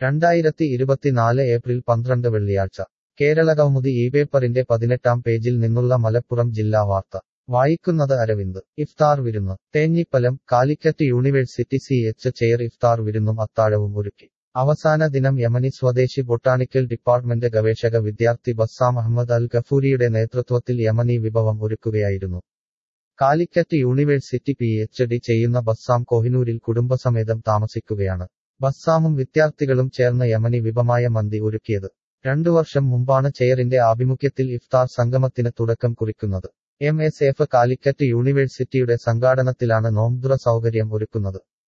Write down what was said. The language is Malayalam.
രണ്ടായിരത്തി ഇരുപത്തിനാല് ഏപ്രിൽ പന്ത്രണ്ട് വെള്ളിയാഴ്ച കേരളകൗമുദി ഈ പേപ്പറിന്റെ പതിനെട്ടാം പേജിൽ നിന്നുള്ള മലപ്പുറം ജില്ലാ വാർത്ത വായിക്കുന്നത് അരവിന്ദ് ഇഫ്താർ വിരുന്ന് Thenhipalam Calicut university C H chair iftar വിരുന്നും അത്താഴവും ഒരുക്കി അവസാന ദിനം യമനി സ്വദേശി ബൊട്ടാണിക്കൽ ഡിപ്പാർട്ട്മെന്റ് ഗവേഷക വിദ്യാർത്ഥി ബസ്സാം അഹമ്മദ് അൽ ഗഫൂരിയുടെ നേതൃത്വത്തിൽ യമനി വിഭവം ഒരുക്കുകയായിരുന്നു Calicut university P H D ചെയ്യുന്ന ബസ്സാം കോഹിനൂരിൽ കുടുംബസമേതം താമസിക്കുകയാണ് ബസ്സാമും വിദ്യാർത്ഥികളും ചേർന്ന് യമനി വിഭവമായ മന്തി ഒരുക്കിയത് രണ്ടു വർഷം മുമ്പാണ് ചെയറിന്റെ ആഭിമുഖ്യത്തിൽ ഇഫ്താർ സംഗമത്തിന് തുടക്കം കുറിക്കുന്നത് എം എസ് എഫ് കാലിക്കറ്റ് യൂണിവേഴ്സിറ്റിയുടെ സംഘാടനത്തിലാണ് നോംദുറ സൗകര്യം ഒരുക്കുന്നത്